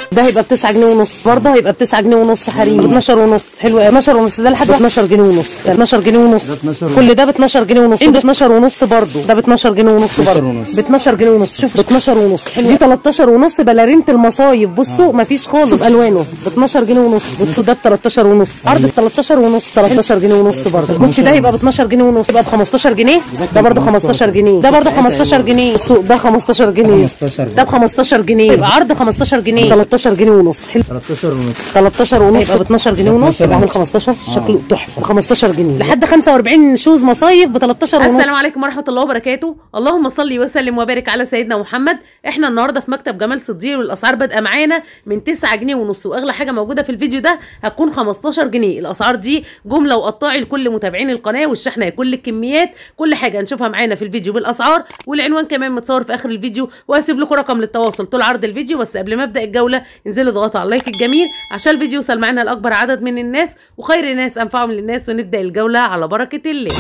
ده هيبقى ب 9 جنيه ونص برضه هيبقى ب 9 جنيه ونص حريم ب 12 ونص حلو قوي 12 ونص ده لحد 12 جنيه ونص ده 12 جنيه ونص ده 12 ونص. كل ده ب 12 جنيه ونص ده 12 ونص برضه ده ب 12 جنيه ونص 12 برضه ونص. ب 12 جنيه ونص شوف ب 12 ونص حلو دي 13 ونص باليرينه المصايف بصوا مفيش خالص الوانه ب 12 جنيه ونص بصوا ده ب 13 ونص عرض ب 13 ونص 13 جنيه ونص برضه الكوتشي ده يبقى ب 12 جنيه ونص يبقى ب 15 جنيه ده برضه 15 جنيه ده برضه 15 جنيه السوق ده 15 جنيه 15 ده ب 15 جنيه يبقى عرض 15 جنيه 13 جنيه ونص حلو 13 ونص 13 ونص يبقى ب 12 جنيه ونص 12 يبقى عامل ونص. 15 شكله تحفه 15 جنيه لحد 45 شوز مصايف ب 13 ونص السلام عليكم ورحمه الله وبركاته اللهم صل وسلم وبارك على سيدنا محمد احنا النهارده في مكتب جمال صديق والاسعار بادئه معانا من 9 جنيه ونص واغلى حاجه موجوده في الفيديو ده هتكون 15 جنيه الاسعار دي جمله وقطاعي لكل متابعين القناه والشحنه كل الكميات كل حاجه هنشوفها معانا في الفيديو بالاسعار والعنوان كمان متصور في اخر الفيديو وهسيب لكم رقم للتواصل طول عرض الفيديو بس قبل ما ابدا الجوله انزلوا اضغطوا على اللايك الجميل عشان الفيديو يوصل معانا لاكبر عدد من الناس وخير الناس انفعهم للناس ونبدا الجوله على بركه الله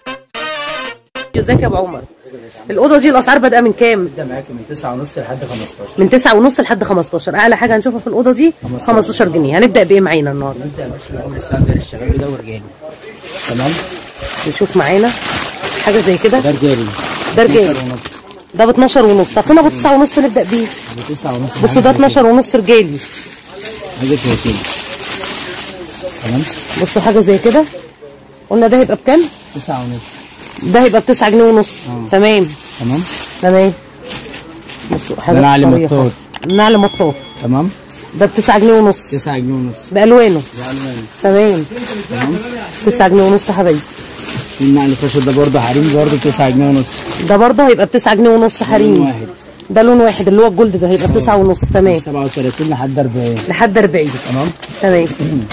ازيك يا ابو عمر الاوضه دي الاسعار بادئه من كام ده معاك من 9 ونص لحد 15 من 9 ونص لحد 15 اعلى حاجه هنشوفها في الاوضه دي 15 جنيه هنبدا بايه معانا النهارده نبدا يا باشا الاول الساندر الشبابي ده ورجالي تمام نشوف معانا حاجه زي كده ده رجالي ده رجالي 12 ونص ده ب 12 ونص طب فين ابو 9 ونص نبدا بيه ب 9 ونص بصوا ده 12 ونص رجالي حاجه زي كده تمام بصوا حاجه زي كده قلنا ده هيبقى بكام 9 ونص ده هيبقى ب 9 جنيه ونص تمام تمام تمام بصوا حاجه ده نعل طرية مطاط. خالص. نعل مطاط تمام ده ب 9 جنيه ونص 9 جنيه ونص بالوانه ده الوان تمام 9 جنيه ونص يا حبايبي في النعل الخشب ده برضه حريم برضه 9 جنيه ونص ده برضه هيبقى ب 9 جنيه ونص لون حريمي واحد ده لون واحد اللي هو الجولد ده هيبقى ب 9 ونص تمام 37 لحد 40 لحد 40 تمام تمام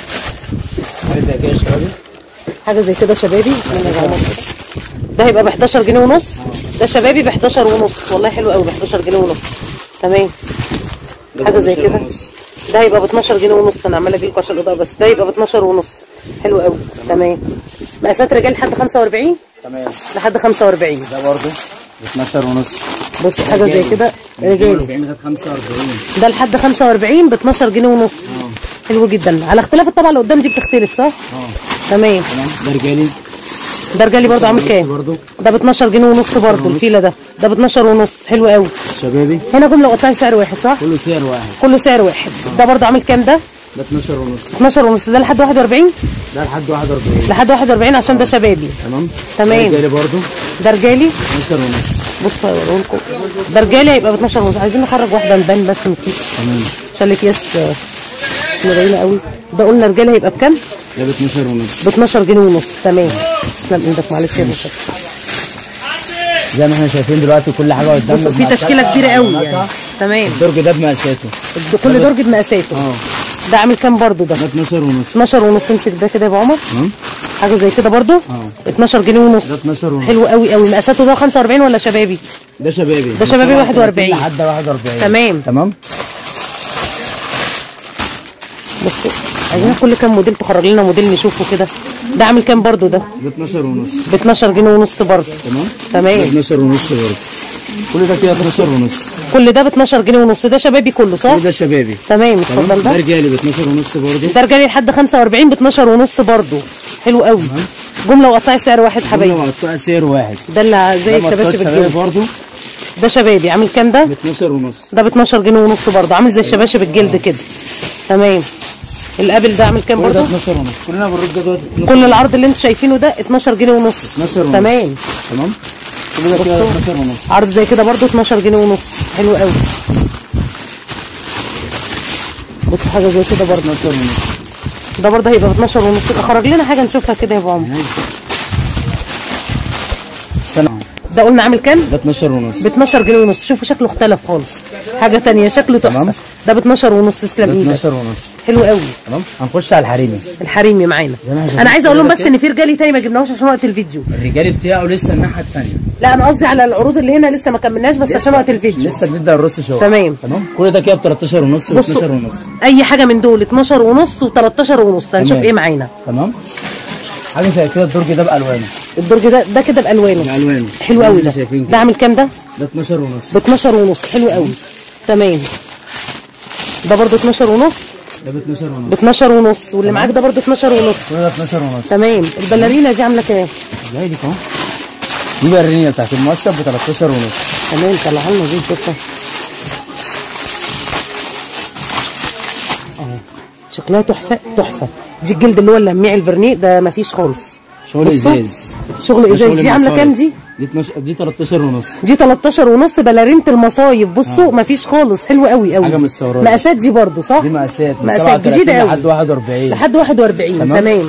حاجه زي كده يا شبابي حاجه زي كده شبابي بسم الله الرحمن الرحيم. ده هيبقى ب 11 جنيه ونص ده شبابي ب 11 ونص والله حلو قوي ب 11 جنيه ونص تمام ده حاجه زي 12 كده ونص. ده هيبقى ب 12 جنيه ونص انا عماله اجيب لكم عشان الاضاءه بس ده هيبقى ب 12 ونص حلو قوي تمام مقاسات رجال لحد 45 تمام لحد 45 ده برضه ب 12 ونص بص حاجه زي كده رجالي 40 لغايه 45 ده لحد 45 ب 12 جنيه ونص حلو جدا على اختلاف الطبعه اللي قدام دي بتختلف صح؟ اه تمام تمام ده رجالي ده رجالي برضه عامل كام؟ برضه ده ب 12 جنيه ونص برضه الفيله ده ده ب 12 ونص حلو قوي شبابي هنا جمله وقطعي سعر واحد صح؟ كله سعر واحد كله سعر واحد ده برضه عامل كام ده؟ ده 12 ونص 12 ونص ده لحد 41 ده لحد 41 لحد 41 عشان ده شبابي تمام تمام. ده رجالي برضه ده رجالي 12 ونص بصوا هوريه لكم ده رجالي هيبقى ب 12 ونص عايزين نخرج واحده نبان بس من الكيس تمام عشان الاكياس آه، قليله قوي ده قلنا رجالي هيبقى بكام؟ ده ب 12 ونص ب 12 جنيه ونص تمام تسلم ايدك معلش يا باشا زي ما احنا شايفين دلوقتي كل حاجه قدامنا بصوا في تشكيله كبيره قوي يعني تمام الدرج ده بمقاساته كل درج بمقاساته اه ده عامل كام برضو ده ده 12 ونص 12 ونص امسك ده كده يا ابو عمر تمام حاجه زي كده برضو اه 12 جنيه ونص ده 12 ونص حلو قوي قوي مقاساته ده 45 ولا شبابي ده شبابي ده شبابي 41. لحد 41 تمام. تمام بصوا عايزين كل كام موديل تخرج لنا موديل نشوفه كده ده عامل كام برضو ده ده 12 ونص ب 12 جنيه ونص برضو تمام تمام. ده 12 ونص برضه كل ده كده 12 ونص كل ده ب 12 جنيه ونص ده شبابي كله صح كل ده شبابي تمام اتفضل تمام ده ده رجالي ب 12 ونص برضه ده رجالي لحد 45 ب 12 ونص برضو حلو قوي جمله وقطعي سعر واحد حبايبي كله مقطوع سعر واحد ده اللي زي ده مقطوع الشباشب شبابي الجلد برضه ده شبابي عامل كام ده ب 12 ونص ده ب 12 جنيه ونص برضه عامل زي الشباشب الجلد كده تمام القابل ده عامل كام كل ده برضه 12 ونص كلنا بالرد ده 12 كل العرض اللي انتوا شايفينه ده 12 جنيه ونص 12 ونص تمام تمام كل ده كده 12 ونص عرض زي كده برضه 12 جنيه ونص حلو قوي بصوا حاجه زي كده برضه 12 ونص ده برضه هيبقى ب 12 ونص يبقى خرج لنا حاجه نشوفها كده يا ابو عمر سنة ده قلنا عامل كام ده 12 ونص ب 12 جنيه ونص شوفوا شكله اختلف خالص حاجه تانية شكله تمام. تحفه ده ب 12 ونص تسلم ده ايدك 12 ونص حلو قوي تمام هنخش على الحريمي الحريمي معانا زي ما احنا شايفين انا عايزه اقول لهم كده بس ان في رجالي تاني ما جبناهوش عشان وقت الفيديو الرجالي بتاعه لسه الناحيه الثانيه لا انا قصدي على العروض اللي هنا لسه ما كملناش بس عشان وقت الفيديو لسه بنبدا الرص شغل تمام. تمام كل ده كده ب 13 ونص و بصوا 12 ونص اي حاجه من دول 12 ونص و13 ونص هنشوف تمام. ايه معانا تمام حاجه زي كده الدرج ده بالوانه الدرج ده ده كده بالوانه بالوانه حلو قوي ده شايفين ده كده عامل كام ده ده 12 ونص ب 12 ونص حلو قوي تمام ده برضو 12 ونص ده ب 12 ونص ب 12 ونص واللي معاك ده برضو 12 ونص كل ده 12 ونص تمام البلارينا دي عامله كام جاي لك اهو دي برينية بتاعت المصيف ب 13 ونص تمام طلعها لنا دي نشوفها اهي شكلها تحفه تحفه دي الجلد اللي هو اللميع الفرنيه ده مفيش خالص شغل بصوا. ازاز شغل ده ازاز شغل دي عامله مصايف. كام دي دي 12 دي 13 ونص دي 13 ونص بلارينه المصايف بصوا مفيش خالص حلو قوي قوي حاجة دي. مستوردة. مقاسات دي برضو صح دي مقاسات من مقاسات 37 جديده قوي لحد 41 لحد 41 تمام. تمام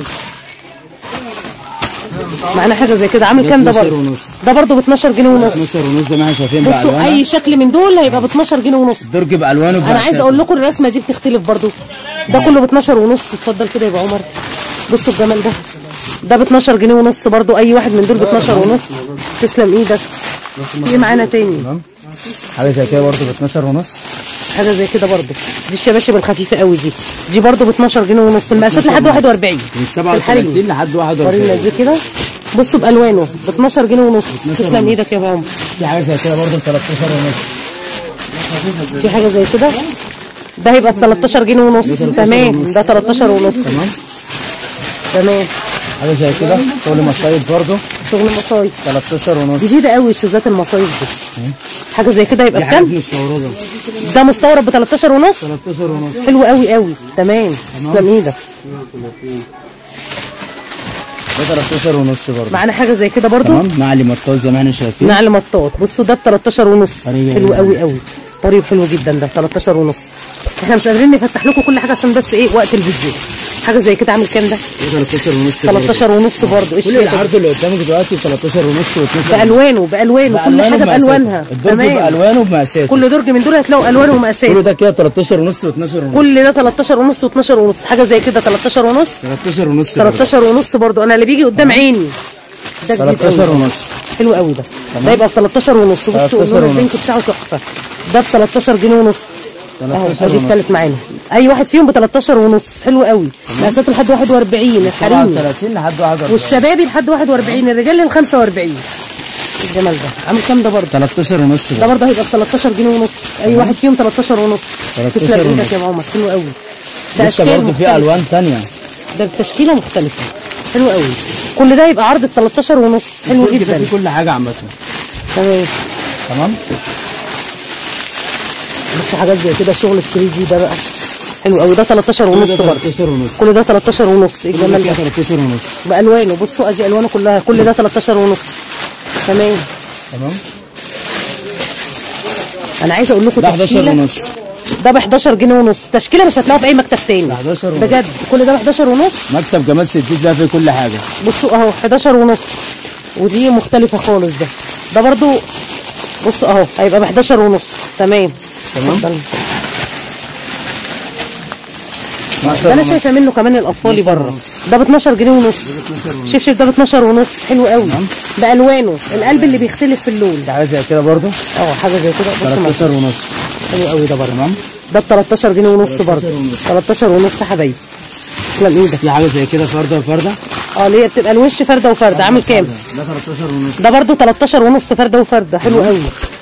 معانا حاجه زي كده عامل ده كام ده 12 برضه ونص. ده برضه ب 12 جنيه ونص 12 ونص زي ما احنا شايفين بصوا بالوانها اي شكل من دول هيبقى ب 12 جنيه ونص الدرج بالوانه انا عايز اقول لكم الرسمه دي بتختلف برضو ده كله ب 12 ونص اتفضل كده يبقى عمر بصوا الجمال ده ده ب 12 جنيه ونص برضو اي واحد من دول ب 12 ونص تسلم ايدك ايه معانا تاني تمام حاجه زي كده برضه ب 12 ونص حاجه زي كده برضو دي الشباشب الخفيفه قوي دي دي برضو ب 12 جنيه ونص المقاسات لحد 41 من في 37 الحريم لحد ورينا 41 دي كده بصوا بالوانه ب 12 جنيه ونص تسلم ونص. ايدك يا ابو عمر في حاجه زي كده برضه ب 13 ونص في حاجه زي كده ده هيبقى ب 13 جنيه ونص 13 تمام ونص. ده 13 ونص تمام تمام حاجه زي كده شغل مصايف برضه شغل مصايف 13 ونص جديده قوي شوزات المصايف دي حاجه زي كده يبقى دي حاجات بكام مستورده ده مستورد ب 13 ونص 13 ونص حلو قوي قوي تمام تسلم ايدك ده 13 ونص برضه معانا حاجه زي كده برضو تمام معلي مطاط زي ما احنا شايفين نعل مطاط بصوا ده ب 13 ونص طريقة حلو جميلة. قوي قوي طريق حلو جدا ده 13 ونص احنا مش قادرين نفتح لكم كل حاجه عشان بس ايه وقت الفيديو حاجه زي كده عامل كام ده ده 13 ونص برضه. 13 ونص برضو ايش كل العرض اللي قدامك دلوقتي ب 13 ونص و12 بالوانه بالوانه كل حاجه بالوانها الدرج تمام بالوانه وبمقاساته كل درج من دول هتلاقوا الوان ومقاسات كله ده كده 13 ونص و12 ونص كل ده 13 ونص و12 ونص حاجه زي كده 13 ونص 13 ونص برضه. 13 ونص برضو انا اللي بيجي قدام عيني ده جديد 13 قوي. ونص حلو قوي ده ده يبقى ب 13 ونص بصوا 13 اللون ونص. البينك بتاعه تحفه ده ب 13 جنيه ونص اهو 13 ادي ونص التالت معانا اي واحد فيهم ب 13 ونص حلو قوي مقاساته لحد 41 الحريمي 37 لحد 41 والشبابي لحد 41 الرجال لل 45 الجمال ده عامل كام ده برضه 13 ونص ده ده برضه هيبقى ب 13 جنيه ونص اي واحد فيهم 13 ونص 13 تسلم ونص. ايدك يا ابو عمر حلو قوي ده لسه اشكال برضه في مختلفة. الوان ثانيه ده بتشكيله مختلفه حلو قوي كل ده يبقى عرض ب 13 ونص حلو الدرج ده جدا فيه كل حاجه عامه تمام تمام بص حاجات زي كده شغل 3 دي ده بقى حلو قوي ده 13 كل ونص ده برضه 13 ونص كل ده 13 ونص ايه كل ده الجمال كده ده 13 ونص بالوانه بصوا ادي الوانه كلها كل ده 13 ونص تمام تمام انا عايزه اقول لكم ده 11 تشكيله ونص ده ب 11 جنيه ونص تشكيله مش هتلاقوها في اي مكتب تاني ده 11 ونص. بجد كل ده ب 11 ونص مكتب جمال ستيت ده فيه كل حاجه بصوا اهو 11 ونص ودي مختلفه خالص ده ده برضو بصوا اهو هيبقى ب 11 ونص تمام تمام. اتفضل. 12 ده انا ونص. شايفه منه كمان الاطفالي بره ده ب 12 جنيه ونص شبشب ده ب 12 ونص حلو قوي بالوانه القلب اللي بيختلف في اللون ده حاجه زي كده برضه اه حاجه زي كده بص 13 ونص حلو قوي ده برضه تمام ده ب 13 جنيه ونص برضه ونص. 13 ونص يا حبايبي تسلم ايدك في حاجه زي كده فرده وفرده اه اللي هي بتبقى الوش فرده وفرده عامل كام ده 13 ونص ده برضه 13 ونص فرده وفرده حلو قوي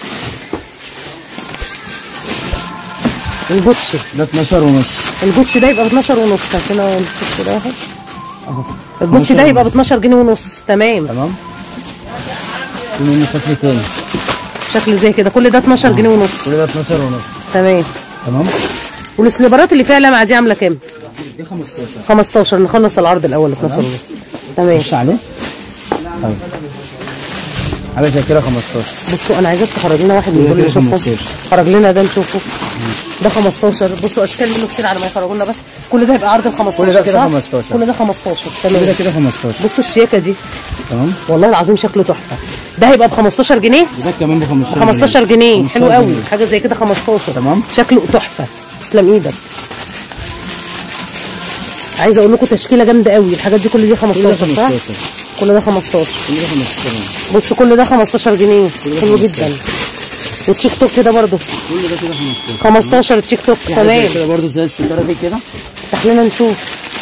البوتشي ده 12 ونص البوتشي ده يبقى ب 12 ونص هنا نشوف كده واحد اهو البوتشي ده يبقى ب 12 جنيه ونص تمام تمام في منه شكل تاني شكل زي كده كل ده 12 جنيه ونص كل ده 12 ونص تمام تمام والسليبرات اللي فيها لمعه دي عامله كام دي 15 15 نخلص العرض الاول 12 ونص تمام خش عليه طيب حاجه زي كده 15 بصوا انا عايزاك تخرج لنا واحد من كده دول كده نشوفه 15. خرج لنا ده نشوفه ده 15 بصوا اشكال منه كتير على ما يخرجوا لنا بس كل ده يبقى عرض ال 15 كل ده كده صح؟ 15. كل ده 15 كل تمام ده كده 15 بصوا الشياكه دي تمام والله العظيم شكله تحفه ده هيبقى ب 15 جنيه وده كمان ب 15 15 جنيه حلو 15 قوي جنيه. حاجه زي كده 15 تمام. شكله تحفه تسلم ايدك عايزه اقول لكم تشكيله جامده قوي الحاجات دي كل دي كل ده 15 صح 15 كل ده 15 كل ده 15 بصوا كل ده 15 جنيه حلو جدا والتيك توك كده برضه كل ده كده 15 15 تيك توك في حاجة تمام زي كده برضه زي الستاره دي كده افتح لنا نشوف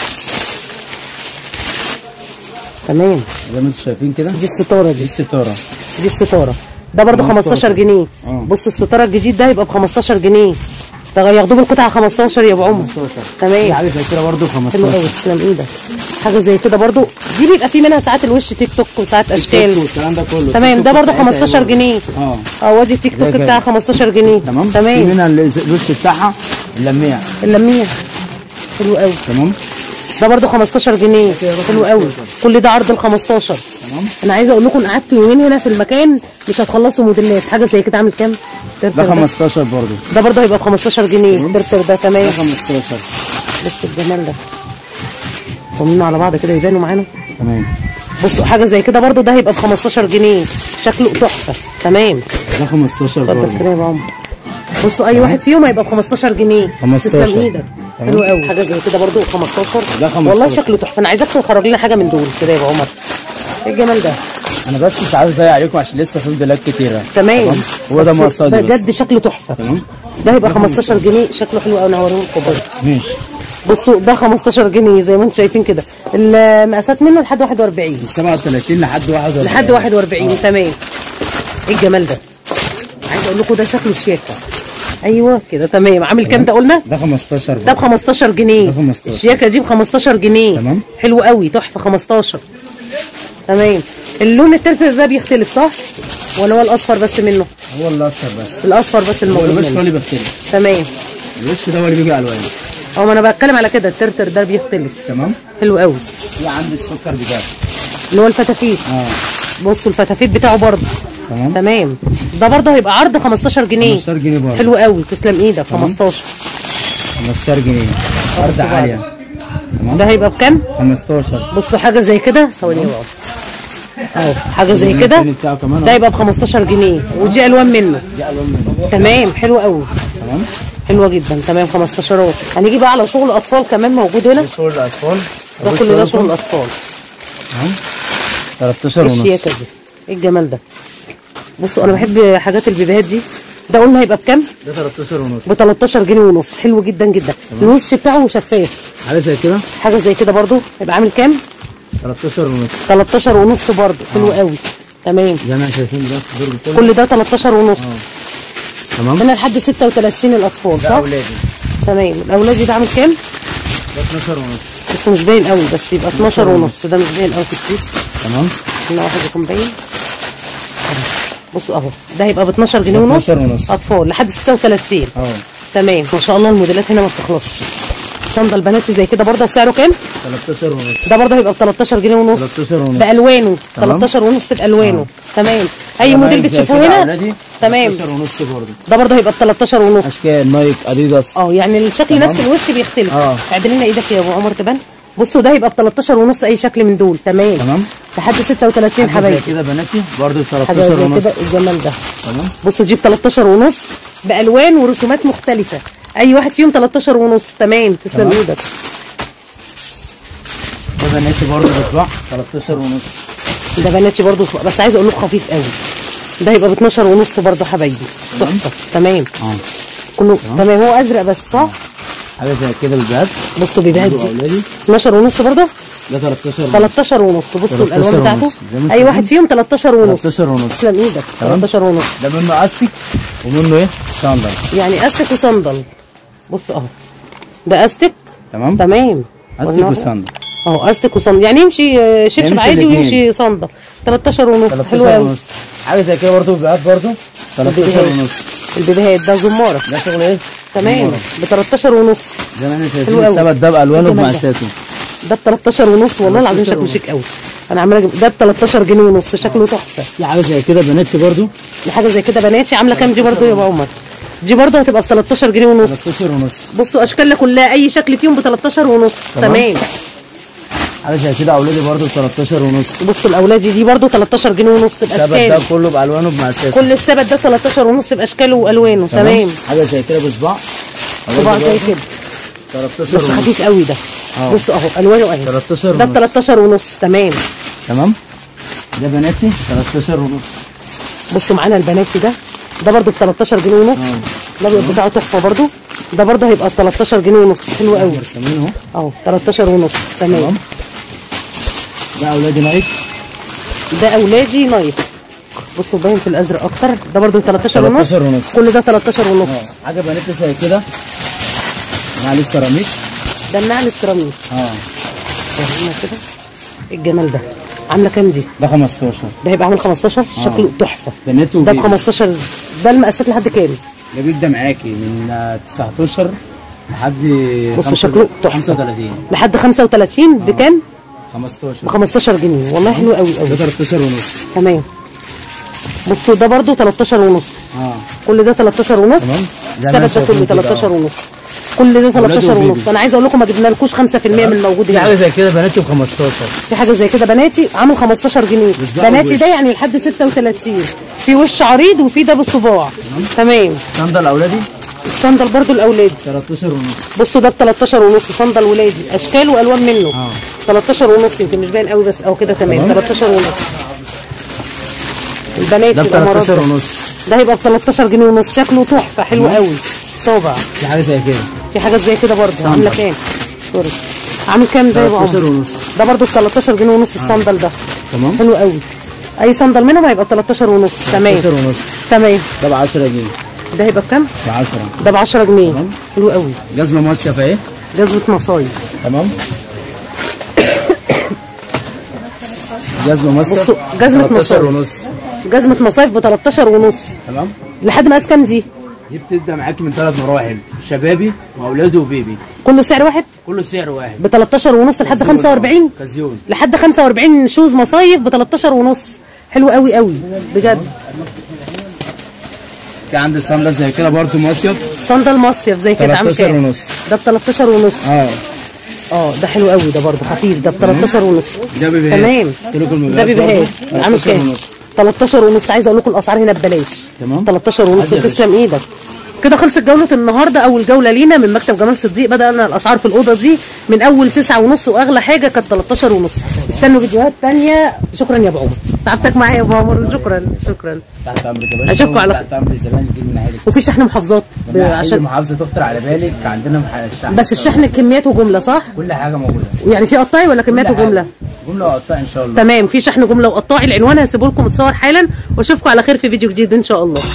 تمام زي ما انتم شايفين كده دي الستاره دي دي الستاره دي الستاره ده برضه 15 15 جنيه اه. بص الستاره الجديد ده هيبقى ب 15 جنيه ده ياخدوه بالقطعه 15 يا ابو عمر 15 في تمام حاجه زي كده برضو حلو 15 قوي تسلم ايدك حاجه زي كده برضو دي بيبقى في منها ساعات الوش تيك توك وساعات اشكال والكلام ده كله تمام تيك ده توك برضو بتاعتها 15 حلوة. جنيه اه اه وادي التيك توك ده كده. بتاعها 15 جنيه تمام في تمام منها اللي- الوش بتاعها اللميع اللميع حلو قوي تمام ده برضو 15 جنيه حلو قوي كل ده عرض ال 15 تمام انا عايزه اقول لكم قعدتوا يومين هنا في المكان مش هتخلصوا موديلات حاجه زي كده عامل كام ده ترتر 15 برضو ده برضه هيبقى ب 15 جنيه الترتر ده ده تمام 15 بص الجمال ده ضمنوا على بعض كده يبانوا معانا تمام بصوا حاجه زي كده برضه ده هيبقى ب 15 جنيه شكله تحفه تمام ده 15 اتفضل برضو كده يا عمر بصوا اي واحد فيهم هيبقى ب 15 جنيه 15. تسلم ايدك تمام. حلو قوي حاجه زي كده برضه 15 ده 15. والله شكله تحفه انا عايزاك تخرج لنا حاجه من دول كده يا ابو عمر ايه الجمال ده انا بس مش عايز اضيع عليكم عشان لسه في موديلات كتيره تمام هو ده بس مقصدي بس بجد شكله تحفه تمام ده هيبقى 15 جنيه شكله حلو قوي انا هوريه لكم برضه ماشي بصوا ده 15 جنيه زي ما انتم شايفين كده المقاسات منه لحد 41 من 37 لحد 41 لحد 41 تمام ايه الجمال ده عايز اقول لكم ده شكله الشياكه ايوه كده تمام عامل كام ده قلنا ده 15 ده ب برضو 15 جنيه ده 15. الشياكه دي ب 15 جنيه تمام. حلو قوي تحفه 15 تمام اللون التالت ده بيختلف صح ولا هو الاصفر بس منه هو الاصفر بس الاصفر بس هو الموجود الوش هو منه اللي بيختلف تمام الوش ده هو اللي بيجي الوان او ما انا بتكلم على كده الترتر ده بيختلف تمام حلو قوي في عندي السكر بتاعه اللي هو الفتافيت اه بصوا الفتافيت بتاعه برضه تمام تمام ده برضه هيبقى عرض 15 جنيه 15 جنيه برضه حلو قوي تسلم ايدك 15 15 جنيه عرض عاليه ده هيبقى بكام 15 بصوا حاجه زي كده ثواني بقى اهو حاجه زي كده التاني بتاعه كمان ده يبقى ب 15 جنيه ودي الوان منه دي الوان منه تمام حلو قوي تمام حلوه جدا تمام 15 اهو هنيجي بقى على شغل اطفال كمان موجود هنا ده شغل الاطفال ده كل ده شغل اطفال تمام 13 ونص الشياكه دي ايه الجمال ده بصوا انا بحب حاجات البيبيهات دي ده قلنا هيبقى بكام ده 13 ونص ب 13 جنيه ونص حلو جدا جدا الوش بتاعه شفاف حاجه زي كده حاجه زي كده برضو هيبقى عامل كام 13 ونص 13 ونص برضو حلو قوي تمام زي ما احنا شايفين دلوقتي الدرج كله كل ده 13 ونص تمام هنا لحد 36 الاطفال ده صح اولادي تمام الاولادي ده عامل كام ده 12 ونص بس مش باين قوي بس يبقى 12 ونص ده مش باين قوي في الكيس تمام خلينا واحد يكون باين أهو. بصوا اهو ده هيبقى ب 12 جنيه ونص 12 ونص. اطفال لحد 36 اه تمام ما شاء الله الموديلات هنا ما بتخلصش صندل بناتي زي كده برضه سعره كام 13 ونص ده برضه هيبقى ب 13 جنيه ونص 13 ونص بالوانه تمام. 13 ونص بالوانه تمام اي ده موديل زي بتشوفوه كده هنا أولادي، تمام 13 ونص برضه ده برضه هيبقى ب 13 ونص اشكال نايك اديداس اه يعني الشكل تمام. نفس الوش بيختلف اه. اعدل لنا ايدك يا ابو عمر تبان بصوا ده هيبقى ب 13 ونص اي شكل من دول تمام تمام لحد 36 حاجه زي حبايبي كده بناتي برضه حاجه 13 زي ونص كده الجمال ده تمام بصوا دي ب 13 ونص بالوان ورسومات مختلفه اي واحد فيهم 13 ونص تمام تسلم تمام. ايدك ده بناتي برضه بصباع 13 ونص ده بناتي برضه صغ- بس عايزه اقول لكم خفيف قوي ده هيبقى ب 12 ونص برضه حبايبي تحفه تمام اه كله تمام هو ازرق بس صح حاجه زي كده بالذات بصوا بيبيهات برضه دي اولادي 12 ونص برضه ده 13 ونص 13 ونص بصوا 13 الالوان بتاعته ونص. زي ما اي انتوا واحد فيهم 13 ونص 13 ونص تسلم ايدك تمام. 13 ونص ده منه استيك ومنه ايه صندل يعني استك وصندل بص اهو ده استك تمام تمام استيك قلنا- وصندل اهو استك وصندل يعني يمشي آه، شبشب يمشي عادي الاتنين. ويمشي صندل 13 ونص حلو 13 قوي ونص حاجه زي كده برضه بيبقى برضه 13 البيبيهات. ونص البيبيهات ده زماره ده شغل ايه تمام ب 13 ونص زي ما احنا حلو شايفين قوي. السبت ده بالوانه الجمال ده. بمقاساته ده ب 13 ونص والله العظيم 13 شكله ونص. شيك قوي انا عماله أجيب- ده ب 13 جنيه ونص شكله تحفه في حاجه زي كده بناتي برضه دي حاجه زي كده بناتي عامله كام دي برضو يا ابو عمر دي برضو هتبقى ب 13 جنيه ونص 13 ونص بصوا اشكالنا كلها اي شكل فيهم ب 13 ونص تمام. تمام حاجه زي كده اولادي برضه 13 ونص بصوا الاولادي دي برضو 13 جنيه ونص السبت ده باشكاله كله بالوانه بمقاساته كل السبت ده 13 ونص باشكاله والوانه تمام حاجه زي كده بصباع طبعا زي كده 13 بس ونص خفيف قوي ده اه. بصوا اهو الوانه اهي 13 ده ب ونص 13 ونص تمام تمام ده بناتي 13 ونص بصوا معانا البناتي ده ده برضو ب 13 جنيه ونص الابيض بتاعه تحفه برضو ده برضو هيبقى ب 13 جنيه ونص حلو قوي كمان اهو اهو 13 ونص تمام تمام ده اولادي نايك ده اولادي نايف بصوا باين في الازرق اكتر ده برضو 13 ونص 13 ونص. كل ده 13 ونص اه حاجه بنات زي كده معلش سيراميك ده النعل السيراميك اه ورينا كده الجمال ده عامله كام دي ده 15 ده هيبقى عامل 15 شكله تحفه بنات ده ب وبيبي 15 ده المقاسات لحد كام ده بيبدا معاكي من آه، 19 لحد بص خمسة- شكله تحفه 35 لحد 35 بكام 15 ب 15 جنيه والله حلو قوي قوي ده 13 ونص تمام بصوا ده برضو 13 ونص اه كل ده 13 ونص تمام السبت ده شايفين كله كده، 13 آه. ونص كل ده 13 وبيبي. ونص انا عايزه اقول لكم ما جبنا لكوش 5% من الموجود في حاجه هنا زي كده بناتي ب 15 في حاجه زي كده بناتي عامل 15 جنيه بصباع بناتي ووش. ده يعني لحد 36 في وش عريض وفي ده بالصباع تمام صندل اولادي الصندل برضو الاولادي 13 ونص بصوا ده ب 13 ونص صندل ولادي اشكال والوان منه اه 13 ونص يمكن مش باين قوي بس او كده تمام تمام. 13 ونص البنات ده ب يبقى مراد 13 ده. ونص ده هيبقى ب 13 جنيه ونص شكله تحفه حلو تمام. قوي صابع في حاجه زي كده في حاجات زي كده برضه صندل. عامله كام سوري عامل كام ده يا 13 عمر ونص ده برضه ب 13 جنيه ونص الصندل ده تمام حلو قوي اي صندل منهم هيبقى ب 13 ونص تمام 13 ونص تمام ده ب 10 جنيه ده هيبقى بكام ب 10 ده ب 10 جنيه تمام. حلو قوي جزمه مصيف اهي جزمه مصايب تمام جزمه مصيف بصوا، جزمة 13 مصيف. ونص جزمه مصايف ب 13 ونص تمام لحد مقاس كام دي دي بتبدا معاكي من ثلاث مراحل شبابي واولادي وبيبي كله سعر واحد كله سعر واحد ب 13 ونص لحد 45 كازيون لحد 45 شوز مصايف ب 13 ونص حلو قوي قوي بجد في عندي صندل زي كده برضو مصيف صندل مصيف زي كده عامل 13 كام ونص ده ب 13 ونص اه اه ده حلو قوي ده برضه خفيف ده ب 13 ونص ده بيبيهات تمام سلوك ده المبيعات بيبيهات برضو عامل 13 كام ونص 13 ونص عايزه اقول لكم الاسعار هنا ببلاش تمام 13 ونص عادي يا باشا. تسلم ايدك كده خلصت جولة النهاردة أول جولة لينا من مكتب جمال صديق بدأنا الأسعار في الأوضة دي من أول تسعة ونص وأغلى حاجة كانت 13 ونص استنوا فيديوهات تانية شكرا يا أبو عمر تعبتك معايا يا أبو عمر شكرا شكرا تحت امرك يا باشا أشوفكم على تحت امر الزبائن تجي من ناحيتك وفي شحن محافظات ب- عشان عشان محافظه تخطر على بالك عندنا مح- الشحن بس الشحن كميات وجملة صح؟ كل حاجه موجوده يعني في قطاعي ولا كميات كل حاجة. وجملة؟ جمله وقطاع ان شاء الله تمام في شحن جملة وقطاعي العنوان هسيبه لكم متصور حالا واشوفكم على خير في فيديو جديد إن شاء الله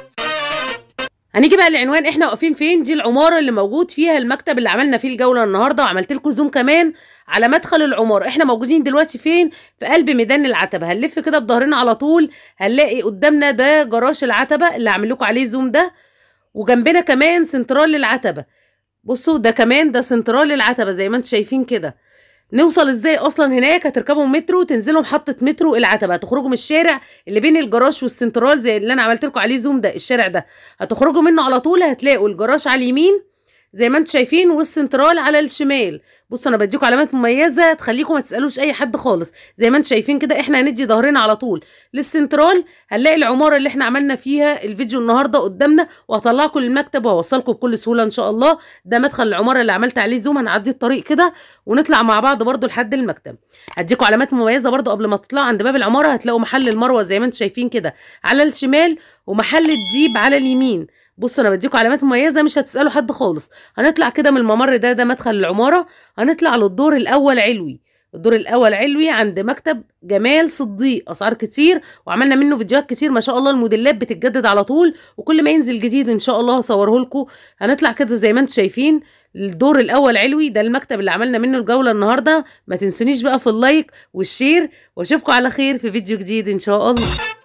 هنيجي بقى العنوان احنا واقفين فين دي العماره اللي موجود فيها المكتب اللي عملنا فيه الجوله النهارده وعملت لكم زوم كمان على مدخل العماره احنا موجودين دلوقتي فين في قلب ميدان العتبه هنلف كده بظهرنا على طول هنلاقي قدامنا ده جراج العتبه اللي عامل لكم عليه زوم ده وجنبنا كمان سنترال العتبه بصوا ده كمان ده سنترال العتبه زي ما انتم شايفين كده نوصل ازاي اصلا هناك هتركبوا مترو تنزلوا محطه مترو العتبه هتخرجوا من الشارع اللي بين الجراج والسنترال زي اللي انا عملت لكم عليه زوم ده الشارع ده هتخرجوا منه على طول هتلاقوا الجراج على اليمين زي ما انتم شايفين والسنترال على الشمال بصوا انا بديكم علامات مميزه تخليكم ما تسالوش اي حد خالص زي ما انتم شايفين كده احنا هندي ظهرنا على طول للسنترال هنلاقي العماره اللي احنا عملنا فيها الفيديو النهارده قدامنا وهطلعكم للمكتب وهوصلكم بكل سهوله ان شاء الله ده مدخل العماره اللي عملت عليه زوم هنعدي الطريق كده ونطلع مع بعض برضو لحد المكتب هديكم علامات مميزه برضو قبل ما تطلعوا عند باب العماره هتلاقوا محل المروه زي ما انتم شايفين كده على الشمال ومحل الديب على اليمين بصوا انا بديكم علامات مميزه مش هتسالوا حد خالص هنطلع كده من الممر ده ده مدخل العماره هنطلع للدور الاول علوي الدور الاول علوي عند مكتب جمال صديق اسعار كتير وعملنا منه فيديوهات كتير ما شاء الله الموديلات بتتجدد على طول وكل ما ينزل جديد ان شاء الله هصوره لكم هنطلع كده زي ما انتم شايفين الدور الاول علوي ده المكتب اللي عملنا منه الجوله النهارده ما تنسونيش بقى في اللايك والشير واشوفكم على خير في فيديو جديد ان شاء الله